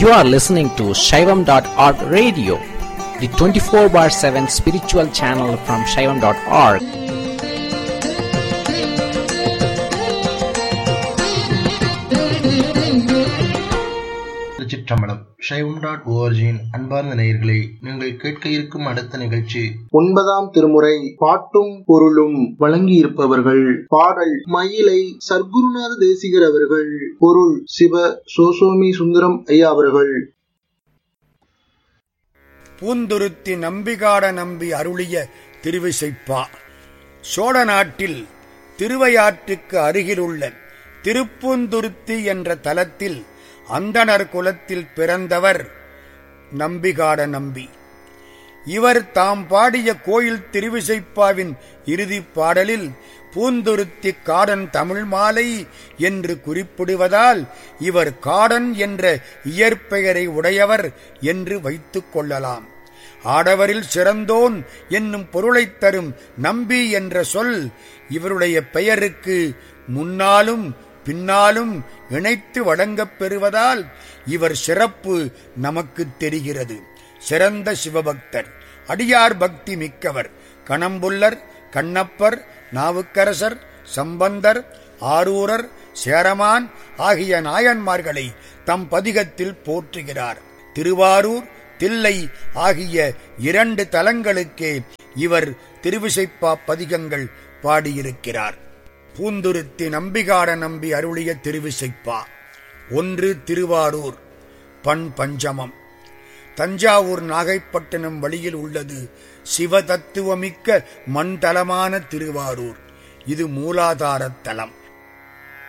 You are listening to Shaivam.org radio, the 24 bar 7 spiritual channel from Shaivam.org. திருச்சிற்றம்பலம் சைவம் dot ஓஆர்ஜியின் அன்பார்ந்த நேயர்களே நீங்கள் கேட்க இருக்கும் அடுத்த நிகழ்ச்சி ஒன்பதாம் திருமுறை பாட்டும் பொருளும் வழங்கியிருப்பவர்கள் பாடல் மயிலை சர்க்குருநாத தேசிகர் அவர்கள் பொருள் சிவ சோசோமி சுந்தரம் ஐயா அவர்கள் பூந்துருத்தி நம்பிகாட நம்பி அருளிய திருவிசைப்பா சோழ நாட்டில் திருவையாற்றுக்கு அருகிலுள்ள திருப்பூந்துருத்தி என்ற தலத்தில் அந்தணர் குலத்தில் பிறந்தவர் நம்பிகாட நம்பி இவர் தாம் பாடிய கோயில் திருவிசைப்பாவின் இறுதிப் பாடலில் பூந்துருத்தி காடன் தமிழ் மாலை என்று குறிப்பிடுவதால் இவர் காடன் என்ற இயற்பெயரை உடையவர் என்று வைத்துக் கொள்ளலாம் ஆடவரில் சிறந்தோன் என்னும் பொருளைத் தரும் நம்பி என்ற சொல் இவருடைய பெயருக்கு முன்னாலும் பின்னாலும் இணைத்து வழங்கப் பெறுவதால் இவர் சிறப்பு நமக்கு தெரிகிறது சிறந்த சிவபக்தர் அடியார் பக்தி மிக்கவர் கணம்புல்லர் கண்ணப்பர் நாவுக்கரசர் சம்பந்தர் ஆரூரர் சேரமான் ஆகிய நாயன்மார்களை தம் பதிகத்தில் போற்றுகிறார் திருவாரூர் தில்லை ஆகிய இரண்டு தலங்களுக்கே இவர் திருவிசைப்பா பதிகங்கள் பாடியிருக்கிறார் பூந்துருத்தி நம்பிகாட நம்பி அருளிய திருவிசைப்பா ஒன்று திருவாரூர் பண் பஞ்சமம் தஞ்சாவூர் நாகைப்பட்டினம் வழியில் உள்ளது சிவதத்துவமிக்க மண்தலமான திருவாரூர் இது மூலாதார தலம்